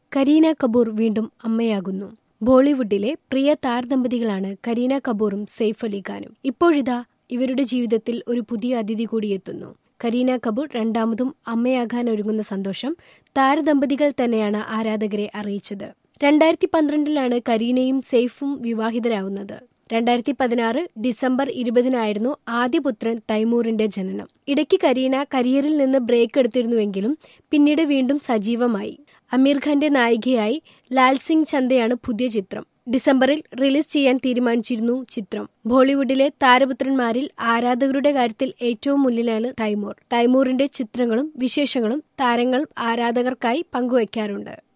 കരീന കപൂർ വീണ്ടും അമ്മയാകുന്നു ബോളിവുഡിലെ പ്രിയ താരദമ്പതികളാണ് കരീന കപൂറും സെയ്ഫ് അലി ഖാനും ഇപ്പോഴിതാ ഇവരുടെ ജീവിതത്തിൽ ഒരു പുതിയ അതിഥി കൂടിയെത്തുന്നു കരീന കപൂർ രണ്ടാമതും അമ്മയാകാൻ ഒരുങ്ങുന്ന സന്തോഷം താരദമ്പതികൾ തന്നെയാണ് ആരാധകരെ അറിയിച്ചത് രണ്ടായിരത്തി പന്ത്രണ്ടിലാണ് കരീനയും സെയ്ഫും വിവാഹിതരാവുന്നത് രണ്ടായിരത്തി പതിനാറ് ഡിസംബർ ഇരുപതിനായിരുന്നു ആദ്യപുത്രൻ തൈമൂറിന്റെ ജനനം ഇടയ്ക്ക് കരീന കരിയറിൽ നിന്ന് ബ്രേക്ക് എടുത്തിരുന്നുവെങ്കിലും പിന്നീട് വീണ്ടും സജീവമായി അമീർ ഖാന്റെ നായികയായി ലാൽ സിംഗ് ചന്ദയാണ് പുതിയ ചിത്രം ഡിസംബറിൽ റിലീസ് ചെയ്യാൻ തീരുമാനിച്ചിരുന്നു ചിത്രം ബോളിവുഡിലെ താരപുത്രന്മാരിൽ ആരാധകരുടെ കാര്യത്തിൽ ഏറ്റവും മുന്നിലാണ് തൈമൂർ തൈമൂറിന്റെ ചിത്രങ്ങളും വിശേഷങ്ങളും താരങ്ങൾ ആരാധകർക്കായി പങ്കുവയ്ക്കാറുണ്ട്